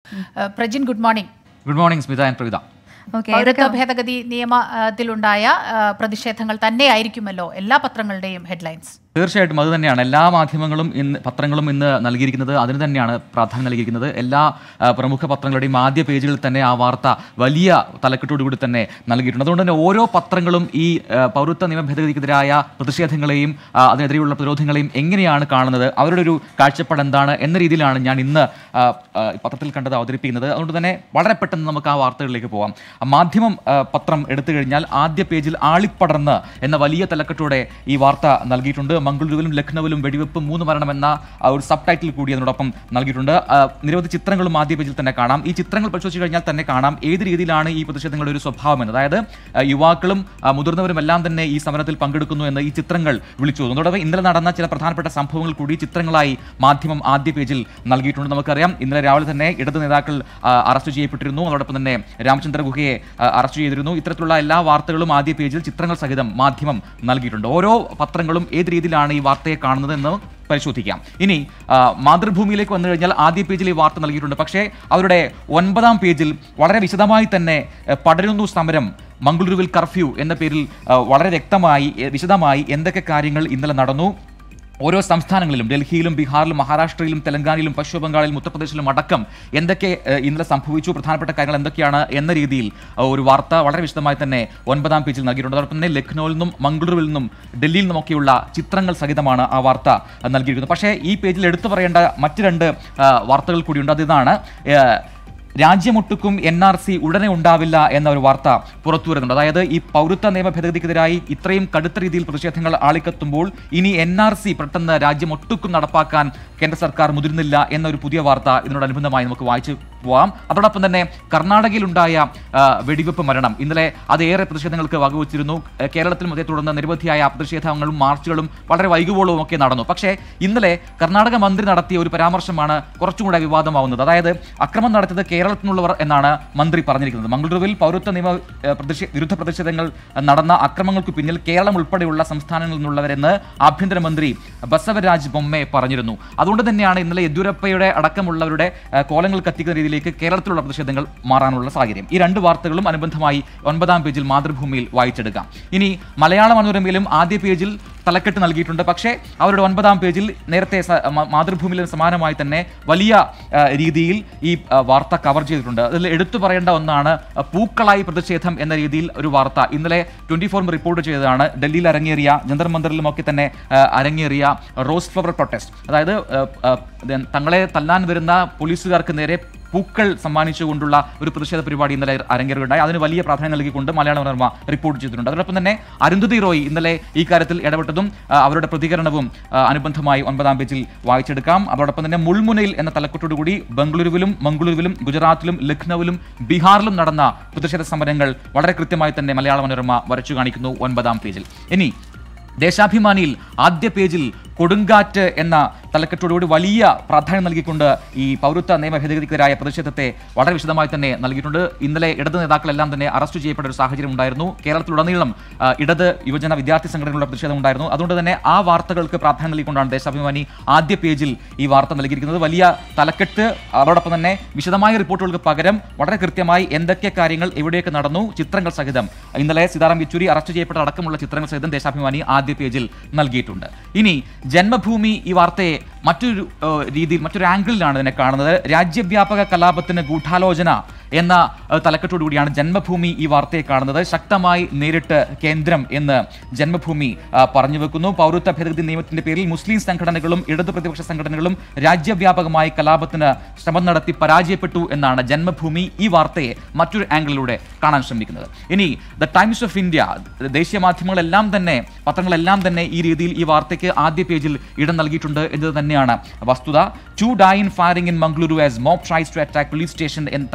uh Prajin good morning good morning Smitha and Pravitha okay പൗരത്വ ഭേദഗതി നിയമത്തിലുണ്ടായ ഏഹ് പ്രതിഷേധങ്ങൾ തന്നെയായിരിക്കുമല്ലോ എല്ലാ പത്രങ്ങളുടെയും ഹെഡ്ലൈൻസ് തീർച്ചയായിട്ടും അത് തന്നെയാണ് എല്ലാ മാധ്യമങ്ങളും ഇന്ന് പത്രങ്ങളും ഇന്ന് നൽകിയിരിക്കുന്നത് അതിന് തന്നെയാണ് പ്രാധാന്യം നൽകിയിരിക്കുന്നത് എല്ലാ ആ, പ്രമുഖ പത്രങ്ങളുടെയും ആദ്യ പേജുകളിൽ തന്നെ ആ വാർത്ത വലിയ തലക്കെട്ടോടുകൂടി തന്നെ നൽകിയിട്ടുണ്ട് അതുകൊണ്ട് തന്നെ ഓരോ പത്രങ്ങളും ഈ ആ, പൗരത്വ നിയമ ഭേദഗതിക്കെതിരായ പ്രതിഷേധങ്ങളെയും ആ, അതിനെതിരെയുള്ള പ്രതിരോധങ്ങളെയും എങ്ങനെയാണ് കാണുന്നത് അവരുടെ ഒരു കാഴ്ചപ്പാട് എന്താണ് എന്ന രീതിയിലാണ് ഞാൻ ഇന്ന് ആ, ആ, പത്രത്തിൽ കണ്ടത് അവതരിപ്പിക്കുന്നത് അതുകൊണ്ട് തന്നെ വളരെ പെട്ടെന്ന് നമുക്ക് ആ വാർത്തകളിലേക്ക് പോകാം ആ, മാധ്യമം ആ, പത്രം എടുത്തു കഴിഞ്ഞാൽ ആദ്യ പേജിൽ ആളിപ്പടർന്ന് എന്ന വലിയ തലക്കെട്ടോടെ ഈ വാർത്ത നൽകിയിട്ടുണ്ട് മംഗളൂരുവിലും ലക്നൌവിലും വെടിവെപ്പ് മൂന്ന് മരണം എന്ന ആ, ഒരു സബ് ടൈറ്റിൽ കൂടി അതിനോടൊപ്പം നൽകിയിട്ടുണ്ട് ആ, നിരവധി ചിത്രങ്ങളും ആദ്യ പേജിൽ തന്നെ കാണാം ഈ ചിത്രങ്ങൾ പരിശോധിച്ച് കഴിഞ്ഞാൽ തന്നെ കാണാം ഏത് രീതിയിലാണ് ഈ പ്രതിഷേധങ്ങളുടെ ഒരു സ്വഭാവം എന്ന് അതായത് ആ, യുവാക്കളും ആ, മുതിർന്നവരും എല്ലാം തന്നെ ഈ സമരത്തിൽ പങ്കെടുക്കുന്നു എന്ന് ഈ ചിത്രങ്ങൾ വിളിച്ചു അതോടൊപ്പം ഇന്നലെ നടന്ന ചില പ്രധാനപ്പെട്ട സംഭവങ്ങൾ കൂടി ചിത്രങ്ങളായി മാധ്യമം ആദ്യ പേജിൽ നൽകിയിട്ടുണ്ട് നമുക്കറിയാം ഇന്നലെ രാവിലെ തന്നെ ഇടത് നേതാക്കൾ ആ, അറസ്റ്റ് ചെയ്യപ്പെട്ടിരുന്നു അതോടൊപ്പം തന്നെ രാമചന്ദ്ര ഗുഹയെ ആ, അറസ്റ്റ് ചെയ്തിരുന്നു ഇത്തരത്തിലുള്ള എല്ലാ വാർത്തകളും ആദ്യ പേജിൽ ചിത്രങ്ങൾ സഹിതം മാധ്യമം നൽകിയിട്ടുണ്ട് ഓരോ പത്രങ്ങളും ഏത് രീതിയിലാണ് ഈ വാർത്തയെ കാണുന്നത് എന്ന് പരിശോധിക്കാം ഇനി ആ, മാതൃഭൂമിയിലേക്ക് വന്നു കഴിഞ്ഞാൽ ആദ്യ പേജിൽ ഈ വാർത്ത നൽകിയിട്ടുണ്ട് പക്ഷേ അവരുടെ ഒൻപതാം പേജിൽ വളരെ വിശദമായി തന്നെ ആ, പടരുന്നു സമരം മംഗളൂരുവിൽ കർഫ്യൂ എന്ന പേരിൽ ആ, വളരെ വ്യക്തമായി എ, വിശദമായി എന്തൊക്കെ കാര്യങ്ങൾ ഇന്നലെ നടന്നു ഓരോ സംസ്ഥാനങ്ങളിലും ഡൽഹിയിലും ബീഹാറിലും മഹാരാഷ്ട്രയിലും തെലങ്കാനയിലും പശ്ചിമ ബംഗാളിലും ഉത്തർപ്രദേശിലും അടക്കം എന്തൊക്കെ ഏഹ്, ഇന്നലെ സംഭവിച്ചു പ്രധാനപ്പെട്ട കാര്യങ്ങൾ എന്തൊക്കെയാണ് എന്ന രീതിയിൽ ഏഹ്, ഒരു വാർത്ത വളരെ വിശദമായി തന്നെ ഒൻപതാം പേജിൽ നൽകിയിട്ടുണ്ട് അതോടൊപ്പം തന്നെ ലക്നൌവിൽ നിന്നും മംഗളൂരുവിൽ നിന്നും ഡൽഹിയിൽ നിന്നുമൊക്കെയുള്ള ചിത്രങ്ങൾ സഹിതമാണ് ആ വാർത്ത ഏഹ്, നൽകിയിരിക്കുന്നത് പക്ഷേ ഈ പേജിൽ എടുത്തു പറയേണ്ട മറ്റ് രണ്ട് ഏഹ്, വാർത്തകൾ കൂടിയുണ്ട് അത് ഇതാണ് ഏഹ്, രാജ്യമൊട്ടുക്കും എൻ ആർ സി ഉടനെ ഉണ്ടാവില്ല എന്ന ഒരു വാർത്ത പുറത്തു വരുന്നുണ്ട് അതായത് ഈ പൗരത്വ നിയമ ഭേദഗതിക്കെതിരായി ഇത്രയും കടുത്ത രീതിയിൽ പ്രതിഷേധങ്ങൾ ആളിക്കത്തുമ്പോൾ ഇനി എൻ ആർ സി പെട്ടെന്ന് രാജ്യമൊട്ടുക്കും നടപ്പാക്കാൻ കേന്ദ്ര സർക്കാർ മുതിരുന്നില്ല എന്നൊരു പുതിയ വാർത്ത ഇതിനോടനുബന്ധമായി നമുക്ക് വായിച്ചു പോവാം അതോടൊപ്പം തന്നെ കർണാടകയിലുണ്ടായ ആ, വെടിവെപ്പ് മരണം ഇന്നലെ അത് ഏറെ പ്രതിഷേധങ്ങൾക്ക് വകവച്ചിരുന്നു ഏഹ് കേരളത്തിലും അതേ തുടർന്ന് നിരവധിയായ പ്രതിഷേധങ്ങളും മാർച്ചുകളും വളരെ വൈകുവോളവും ഒക്കെ നടന്നു പക്ഷേ ഇന്നലെ കർണാടക മന്ത്രി നടത്തിയ ഒരു പരാമർശമാണ് കുറച്ചും കൂടെ വിവാദമാവുന്നത് അതായത് അക്രമം നടത്തിയത് കേരളത്തിൽ നിന്നുള്ളവർ എന്നാണ് മന്ത്രി പറഞ്ഞിരിക്കുന്നത് മംഗളൂരുവിൽ പൗരത്വ നിയമ ഏഹ്, പ്രതിഷേ- വിരുദ്ധ പ്രതിഷേധങ്ങൾ നടന്ന അക്രമങ്ങൾക്ക് പിന്നിൽ കേരളം ഉൾപ്പെടെയുള്ള സംസ്ഥാനങ്ങളിൽ നിന്നുള്ളവരെന്ന് ആഭ്യന്തരമന്ത്രി ബസവരാജ് ബൊമ്മെ പറഞ്ഞിരുന്നു അതുകൊണ്ട് തന്നെയാണ് ഇന്നലെ യെദ്യൂരപ്പയുടെ അടക്കമുള്ളവരുടെ ഏഹ്, കോലങ്ങൾ കത്തിക്കുന്ന രീതിയിലേക്ക് കേരളത്തിലുള്ള പ്രതിഷേധങ്ങൾ മാറാനുള്ള സാഹചര്യം ഈ രണ്ട് വാർത്തകളും അനുബന്ധമായി ഒൻപതാം പേജിൽ മാതൃഭൂമിയിൽ വായിച്ചെടുക്കാം ഇനി മലയാള മനോരമയിലും ആദ്യ പേജിൽ തലക്കെട്ട് നൽകിയിട്ടുണ്ട് പക്ഷേ അവരുടെ ഒൻപതാം പേജിൽ നേരത്തെ സ- മ- മാതൃഭൂമിയിലും സമാനമായി തന്നെ വലിയ ആ, രീതിയിൽ ഈ ആ, വാർത്ത കവർ ചെയ്തിട്ടുണ്ട് അതിൽ എടുത്തു പറയേണ്ട ഒന്നാണ് ആ, പൂക്കളായി പ്രതിഷേധം എന്ന രീതിയിൽ ഒരു വാർത്ത ഇന്നലെ ട്വന്റി ഫോറും റിപ്പോർട്ട് ചെയ്തതാണ് ഡൽഹിയിൽ അരങ്ങേറിയ ജന്തർ മന്ദറിലും ഒക്കെ തന്നെ ആ, അരങ്ങേറിയ റോസ് ഫ്ലവർ പ്രൊട്ടസ്റ്റ് അതായത് ആ, ആ, then തങ്ങളെ തല്ലാൻ വരുന്ന പോലീസുകാർക്ക് നേരെ പൂക്കൾ സമ്മാനിച്ചുകൊണ്ടുള്ള ഒരു പ്രതിഷേധ പരിപാടി ഇന്നലെ അരങ്ങേറുകയുണ്ടായി അതിന് വലിയ പ്രാധാന്യം നൽകിക്കൊണ്ട് മലയാള മനോരമ റിപ്പോർട്ട് ചെയ്തിട്ടുണ്ട് അതോടൊപ്പം തന്നെ അരുന്ധതി റോയ് ഇന്നലെ ഈ കാര്യത്തിൽ ഇടപെട്ടതും ആ, അവരുടെ പ്രതികരണവും ആ, അനുബന്ധമായി ഒൻപതാം പേജിൽ വായിച്ചെടുക്കാം അതോടൊപ്പം തന്നെ മുൾമുനയിൽ എന്ന തലക്കെട്ടോടുകൂടി ബംഗളൂരുവിലും മംഗളൂരുവിലും ഗുജറാത്തിലും ലക്നൌവിലും ബീഹാറിലും നടന്ന പ്രതിഷേധ സമരങ്ങൾ വളരെ കൃത്യമായി തന്നെ മലയാള മനോരമ വരച്ചു കാണിക്കുന്നു ഒൻപതാം പേജിൽ ഇനി ദേശാഭിമാനിയിൽ ആദ്യ പേജിൽ കൊടുങ്കാറ്റ് എന്ന തലക്കെട്ടോടുകൂടി വലിയ പ്രാധാന്യം നൽകിക്കൊണ്ട് ഈ പൗരത്വ നിയമ ഭേദഗതിക്കെതിരായ പ്രതിഷേധത്തെ വളരെ വിശദമായി തന്നെ നൽകിയിട്ടുണ്ട് ഇന്നലെ ഇടത് നേതാക്കളെല്ലാം തന്നെ അറസ്റ്റ് ചെയ്യപ്പെട്ട ഒരു സാഹചര്യം ഉണ്ടായിരുന്നു കേരളത്തിലുടനീളം ആ, ഇടത് യുവജന വിദ്യാർത്ഥി സംഘടനകളുടെ പ്രതിഷേധം ഉണ്ടായിരുന്നു അതുകൊണ്ട് തന്നെ ആ വാർത്തകൾക്ക് പ്രാധാന്യം നൽകിക്കൊണ്ടാണ് ദേശാഭിമാനി ആദ്യ പേജിൽ ഈ വാർത്ത നൽകിയിരിക്കുന്നത് വലിയ തലക്കെട്ട് അതോടൊപ്പം തന്നെ വിശദമായ റിപ്പോർട്ടുകൾക്ക് പകരം വളരെ കൃത്യമായി എന്തൊക്കെ കാര്യങ്ങൾ എവിടെയൊക്കെ നടന്നു ചിത്രങ്ങൾ സഹിതം ഇന്നലെ സീതാറാം യെച്ചൂരി അറസ്റ്റ് ചെയ്യപ്പെട്ട അടക്കമുള്ള ചിത്രങ്ങൾ സഹിതം ദേശാഭിമാനി ആദ്യ പേജിൽ നൽകിയിട്ടുണ്ട് ഇനി ജന്മഭൂമി ഈ വാർത്തയെ മറ്റൊരു ഏഹ്, രീതിയിൽ മറ്റൊരു ആംഗിളിലാണ് ഇതിനെ കാണുന്നത് രാജ്യവ്യാപക കലാപത്തിന് ഗൂഢാലോചന എന്ന ഏഹ്, തലക്കെട്ടോടുകൂടിയാണ് ജന്മഭൂമി ഈ വാർത്തയെ കാണുന്നത് ശക്തമായി നേരിട്ട് കേന്ദ്രം എന്ന് ജന്മഭൂമി ആ, പറഞ്ഞു വെക്കുന്നു പൗരത്വ ഭേദഗതി നിയമത്തിന്റെ പേരിൽ മുസ്ലിം സംഘടനകളും ഇടതു പ്രതിപക്ഷ സംഘടനകളും രാജ്യവ്യാപകമായി കലാപത്തിന് ശ്രമം നടത്തി പരാജയപ്പെട്ടു എന്നാണ് ജന്മഭൂമി ഈ വാർത്തയെ മറ്റൊരു ആംഗിളിലൂടെ കാണാൻ ശ്രമിക്കുന്നത് ഇനി ദ ടൈംസ് ഓഫ് ഇന്ത്യ ദേശീയ മാധ്യമങ്ങളെല്ലാം തന്നെ പത്രങ്ങളെല്ലാം തന്നെ ഈ രീതിയിൽ ഈ വാർത്തയ്ക്ക് ആദ്യ പേജിൽ ഇടം നൽകിയിട്ടുണ്ട് എന്നത് തന്നെയാണ് വസ്തുത two die in firing in Mangaluru as mob tries to attack police station എന്ന തലക്കെട്ടോടുകൂടി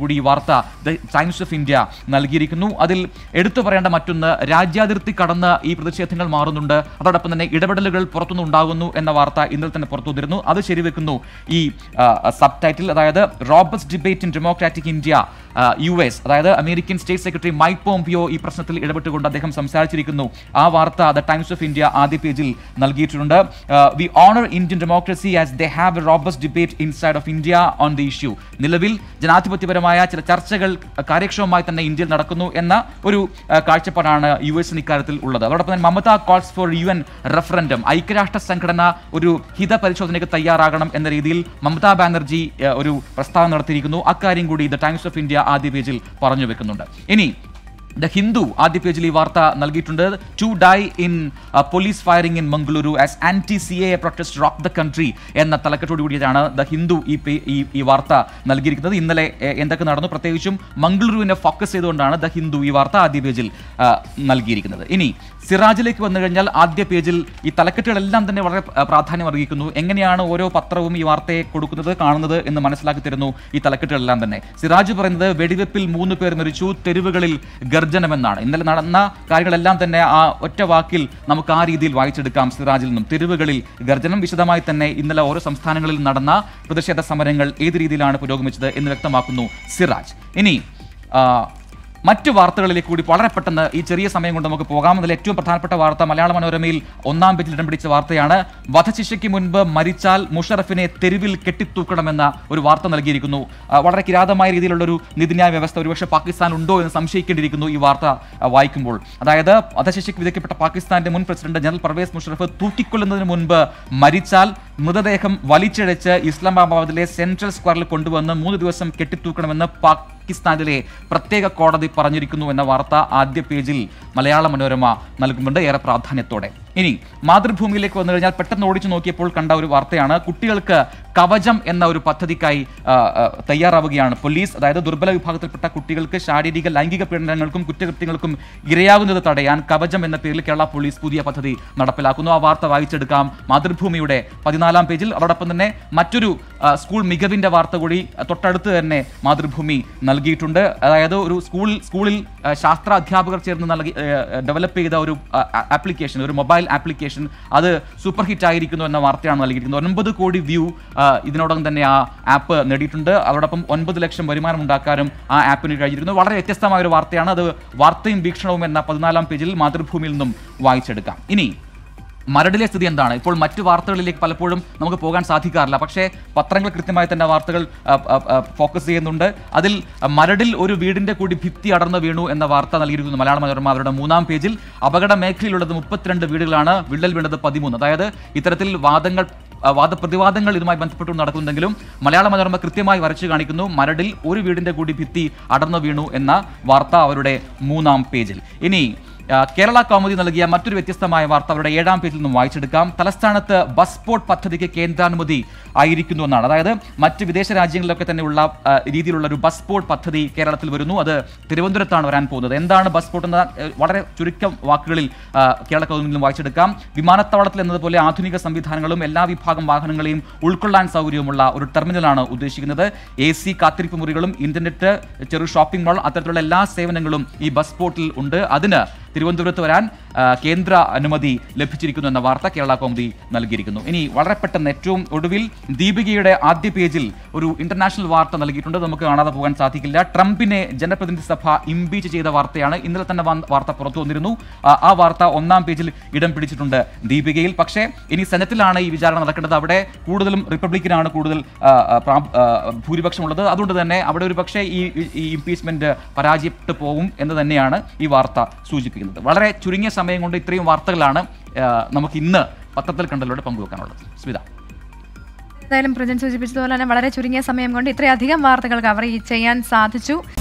കൂടി ഈ വാർത്ത ദ ടൈംസ് ഓഫ് ഇന്ത്യ നൽകിയിരിക്കുന്നു അതിൽ എടുത്തു പറയേണ്ട മറ്റൊന്ന് രാജ്യാതിർത്തി കടന്ന് ഈ പ്രതിഷേധങ്ങൾ മാറുന്നുണ്ട് അതോടൊപ്പം തന്നെ ഇടപെടലുകൾ പുറത്തുനിന്ന് ഉണ്ടാകുന്നു എന്ന വാർത്ത ഇന്നലെ തന്നെ പുറത്തു വന്നിരുന്നു അത് ശരിവെക്കുന്നു ഈ സബ് ടൈറ്റിൽ അതായത് robust debate in democratic India U S അതായത് American state secretary Mike Pompeo ഈ പ്രശ്നത്തിൽ ഇടപെട്ടുകൊണ്ട് അദ്ദേഹം സംസാരിച്ചിരിക്കുന്നു ആ വാർത്ത ദ ടൈംസ് ഓഫ് ഇന്ത്യ ആദ്യ പേജിൽ നൽകിയിട്ടുണ്ട് we honour Indian democracy as they have a robust debate inside of India on the issue നിലവിൽ ജനാധിപത്യപരമായ ചില ചർച്ചകൾ കാര്യക്ഷമമായി തന്നെ ഇന്ത്യയിൽ നടക്കുന്നു എന്ന ഒരു ആ, കാഴ്ചപ്പാടാണ് യു എസിന് ഇക്കാര്യത്തിൽ ഉള്ളത് അതോടൊപ്പം തന്നെ Mamata calls for U N referendum ഐക്യരാഷ്ട്ര സംഘടന ഒരു ഹിത പരിശോധനയ്ക്ക് തയ്യാറാകണം എന്ന രീതിയിൽ മമതാ ബാനർജി ആ, ഒരു പ്രസ്താവന നടത്തിയിരിക്കുന്നു അക്കാര്യം കൂടി ദ ടൈംസ് ഓഫ് ഇന്ത്യ ആദ്യ പേജിൽ പറഞ്ഞു വെക്കുന്നുണ്ട് ഇനി ദ ഹിന്ദു ആദ്യ പേജിൽ ഈ വാർത്ത നൽകിയിട്ടുണ്ട് two die in police firing in Mangaluru as anti C A protest rock the country എന്ന തലക്കെട്ടോട് കൂടിയാണ് ദ ഹിന്ദു ഈ പേ- ഈ ഈ വാർത്ത നൽകിയിരിക്കുന്നത് ഇന്നലെ എ, എന്തൊക്കെ നടന്നു പ്രത്യേകിച്ചും മംഗളൂരുവിനെ ഫോക്കസ് ചെയ്തുകൊണ്ടാണ് ദ ഹിന്ദു ഈ വാർത്ത ആദ്യ പേജിൽ ആ, നൽകിയിരിക്കുന്നത് ഇനി സിറാജിലേക്ക് വന്നു കഴിഞ്ഞാൽ ആദ്യ പേജിൽ ഈ തലക്കെട്ടുകളെല്ലാം തന്നെ വളരെ ആ, പ്രാധാന്യം അർഹിക്കുന്നു എങ്ങനെയാണ് ഓരോ പത്രവും ഈ വാർത്തയെ കൊടുക്കുന്നത് കാണുന്നത് എന്ന് മനസ്സിലാക്കി തരുന്നു ഈ തലക്കെട്ടുകളെല്ലാം തന്നെ സിറാജ് പറയുന്നത് വെടിവെപ്പിൽ മൂന്ന് പേർ മരിച്ചു തെരുവുകളിൽ ഗർജനമെന്നാണ് ഇന്നലെ നടന്ന കാര്യങ്ങളെല്ലാം തന്നെ ആ ഒറ്റ വാക്കിൽ നമുക്ക് ആ രീതിയിൽ വായിച്ചെടുക്കാം സിറാജിൽ നിന്നും തെരുവുകളിൽ ഗർജനം വിശദമായി തന്നെ ഇന്നലെ ഓരോ സംസ്ഥാനങ്ങളിൽ നടന്ന പ്രതിഷേധ സമരങ്ങൾ ഏത് രീതിയിലാണ് പുരോഗമിച്ചത് എന്ന് വ്യക്തമാക്കുന്നു സിറാജ് ഇനി ആ, മറ്റു വാർത്തകളിലേക്ക് കൂടി വളരെ പെട്ടെന്ന് ഈ ചെറിയ സമയം കൊണ്ട് നമുക്ക് പോകാം അതിൽ ഏറ്റവും പ്രധാനപ്പെട്ട വാർത്ത മലയാള മനോരമയിൽ ഒന്നാം പേജിൽ ഇടം പിടിച്ച വാർത്തയാണ് വധശിക്ഷയ്ക്ക് മുൻപ് മരിച്ചാൽ മുഷറഫിനെ തെരുവിൽ കെട്ടിത്തൂക്കണമെന്ന ഒരു വാർത്ത നൽകിയിരിക്കുന്നു ആ, വളരെ കിരാതമായ രീതിയിലുള്ള ഒരു നീതിന്യായ വ്യവസ്ഥ ഒരുപക്ഷെ പാകിസ്ഥാൻ ഉണ്ടോ എന്ന് സംശയിക്കേണ്ടിയിരിക്കുന്നു ഈ വാർത്ത ആ, വായിക്കുമ്പോൾ അതായത് വധശിക്ഷയ്ക്ക് വിധിക്കപ്പെട്ട പാകിസ്ഥാന്റെ മുൻ പ്രസിഡന്റ് ജനറൽ പർവേസ് മുഷറഫ് തൂക്കിക്കൊല്ലുന്നതിന് മുൻപ് മരിച്ചാൽ മൃതദേഹം വലിച്ചിഴച്ച് ഇസ്ലാമാബാദിലെ സെൻട്രൽ സ്ക്വയറിൽ കൊണ്ടുവന്ന് മൂന്ന് ദിവസം കെട്ടിത്തൂക്കണമെന്ന് പാകിസ്ഥാനിലെ പ്രത്യേക കോടതി പറഞ്ഞിരിക്കുന്നു എന്ന വാർത്ത ആദ്യ പേജിൽ മലയാള മനോരമ നൽകുന്നുണ്ട് ഏറെ പ്രാധാന്യത്തോടെ ഇനി മാതൃഭൂമിയിലേക്ക് വന്നു കഴിഞ്ഞാൽ പെട്ടെന്ന് ഓടിച്ചു നോക്കിയപ്പോൾ കണ്ട ഒരു വാർത്തയാണ് കുട്ടികൾക്ക് കവചം എന്ന ഒരു പദ്ധതിക്കായി ആ, ആ, തയ്യാറാവുകയാണ് പോലീസ് അതായത് ദുർബല വിഭാഗത്തിൽപ്പെട്ട കുട്ടികൾക്ക് ശാരീരിക ലൈംഗിക പീഡനങ്ങൾക്കും കുറ്റകൃത്യങ്ങൾക്കും ഇരയാകുന്നത് തടയാൻ കവചം എന്ന പേരിൽ കേരള പോലീസ് പുതിയ പദ്ധതി നടപ്പിലാക്കുന്നു ആ വാർത്ത വായിച്ചെടുക്കാം മാതൃഭൂമിയുടെ പതിനാലാം പേജിൽ അതോടൊപ്പം തന്നെ മറ്റൊരു ആ, സ്കൂൾ മികവിന്റെ വാർത്ത കൂടി ആ, തൊട്ടടുത്ത് തന്നെ മാതൃഭൂമി നൽകിയിട്ടുണ്ട് അതായത് ഒരു സ്കൂൾ സ്കൂളിൽ ആ, ശാസ്ത്ര അധ്യാപകർ ചേർന്ന് നൽകി ഡെവലപ്പ് ചെയ്ത ഒരു ആപ്ലിക്കേഷൻ ഒരു മൊബൈൽ ആപ്ലിക്കേഷൻ അത് സൂപ്പർ ഹിറ്റ് ആയിരിക്കുന്നു എന്ന വാർത്തയാണ് നൽകിയിരിക്കുന്നത് ഒൻപത് കോടി വ്യൂ ഇതിനോടകം തന്നെ ആ ആപ്പ് നേടിയിട്ടുണ്ട് അതോടൊപ്പം ഒൻപത് ലക്ഷം വരുമാനം ഉണ്ടാക്കാനും ആ ആപ്പിന് കഴിഞ്ഞിരിക്കുന്നു വളരെ വ്യത്യസ്തമായ ഒരു വാർത്തയാണ് അത് വാർത്തയും വീക്ഷണവും എന്ന പതിനാലാം പേജിൽ മാതൃഭൂമിയിൽ നിന്നും വായിച്ചെടുക്കാം ഇനി മരടിലെ സ്ഥിതി എന്താണ് ഇപ്പോൾ മറ്റു വാർത്തകളിലേക്ക് പലപ്പോഴും നമുക്ക് പോകാൻ സാധിക്കാറില്ല പക്ഷേ പത്രങ്ങൾ കൃത്യമായി തന്നെ വാർത്തകൾ ആ, ആ, ആ, ഫോക്കസ് ചെയ്യുന്നുണ്ട് അതിൽ മരടിൽ ഒരു വീടിന്റെ കൂടി ഭിത്തി അടർന്നു വീണു എന്ന വാർത്ത നൽകിയിരിക്കുന്നു മലയാള മനോരമ അവരുടെ മൂന്നാം പേജിൽ അപകട മേഖലയിലുള്ളത് മുപ്പത്തിരണ്ട് വീടുകളാണ് വിള്ളൽ വീണത് പതിമൂന്ന് അതായത് ഇത്തരത്തിൽ വാദങ്ങൾ ആ, വാദപ്രതിവാദങ്ങൾ ഇതുമായി ബന്ധപ്പെട്ട് നടക്കുന്നുണ്ടെങ്കിലും മലയാള മനോരമ കൃത്യമായി വരച്ചു കാണിക്കുന്നു മരടിൽ ഒരു വീടിന്റെ കൂടി ഭിത്തി അടർന്നു വീണു എന്ന വാർത്ത അവരുടെ മൂന്നാം പേജിൽ ഇനി ആ, കേരള കൗമുദി നൽകിയ മറ്റൊരു വ്യത്യസ്തമായ വാർത്ത അവരുടെ ഏഴാം പേജിൽ നിന്നും വായിച്ചെടുക്കാം തലസ്ഥാനത്ത് ബസ് സ്പോട്ട് പദ്ധതിക്ക് കേന്ദ്രാനുമതി ആയിരിക്കുന്നു എന്നാണ് അതായത് മറ്റ് വിദേശ രാജ്യങ്ങളിലൊക്കെ തന്നെയുള്ള ആ, രീതിയിലുള്ള ഒരു ബസ് സ്പോട്ട് പദ്ധതി കേരളത്തിൽ വരുന്നു അത് തിരുവനന്തപുരത്താണ് വരാൻ പോകുന്നത് എന്താണ് ബസ് സ്പോട്ട് എന്ന ഏ, വളരെ ചുരുക്കം വാക്കുകളിൽ ആ, കേരള കൗമുദിയിൽ നിന്നും വായിച്ചെടുക്കാം വിമാനത്താവളത്തിൽ എന്നതുപോലെ ആധുനിക സംവിധാനങ്ങളും എല്ലാ വിഭാഗം വാഹനങ്ങളെയും ഉൾക്കൊള്ളാൻ സൗകര്യമുള്ള ഒരു ടെർമിനലാണ് ഉദ്ദേശിക്കുന്നത് എ സി കാത്തിരിപ്പ് മുറികളും ഇന്റർനെറ്റ് ചെറു ഷോപ്പിംഗ് മാൾ അത്തരത്തിലുള്ള എല്ലാ സേവനങ്ങളും ഈ ബസ് സ്പോട്ടിൽ ഉണ്ട് അതിന് തിരുവനന്തപുരത്ത് വരാൻ ആ, കേന്ദ്ര അനുമതി ലഭിച്ചിരിക്കുന്നു എന്ന വാർത്ത കേരള കൗമുദി നൽകിയിരിക്കുന്നു ഇനി വളരെ പെട്ടെന്ന് ഏറ്റവും ഒടുവിൽ ദീപികയുടെ ആദ്യ പേജിൽ ഒരു ഇന്റർനാഷണൽ വാർത്ത നൽകിയിട്ടുണ്ട് നമുക്ക് കാണാതെ പോകാൻ സാധിക്കില്ല ട്രംപിനെ ജനപ്രതിനിധി സഭ ഇംപീച്ച് ചെയ്ത വാർത്തയാണ് ഇന്നലെ തന്നെ വന്ന വാർത്ത പുറത്തു വന്നിരുന്നു ആ, ആ വാർത്ത ഒന്നാം പേജിൽ ഇടം പിടിച്ചിട്ടുണ്ട് ദീപികയിൽ പക്ഷേ ഇനി സെനറ്റിലാണ് ഈ വിചാരണ നടക്കേണ്ടത് അവിടെ കൂടുതലും റിപ്പബ്ലിക്കിനാണ് കൂടുതൽ ആ, ആ, പ്രാ- ആ, ഭൂരിപക്ഷമുള്ളത് അതുകൊണ്ട് തന്നെ അവിടെ ഒരു പക്ഷേ ഈ ഈ ഇംപീച്ച്മെന്റ് പരാജയപ്പെട്ടു പോകും എന്ന് തന്നെയാണ് ഈ വാർത്ത സൂചിപ്പിക്കുന്നത് വളരെ ചുരുങ്ങിയ സമയം കൊണ്ട് ഇത്രയും വാർത്തകളാണ് ആ, നമുക്ക് ഇന്ന് പത്രത്തിൽ കണ്ടതിലൂടെ പങ്കുവെക്കാനുള്ളത് സ്മിത എന്തായാലും പ്രജൻ സൂചിപ്പിച്ചതുപോലെ തന്നെ വളരെ ചുരുങ്ങിയ സമയം കൊണ്ട് ഇത്രയധികം വാർത്തകൾ കവർ ചെയ്യാൻ സാധിച്ചു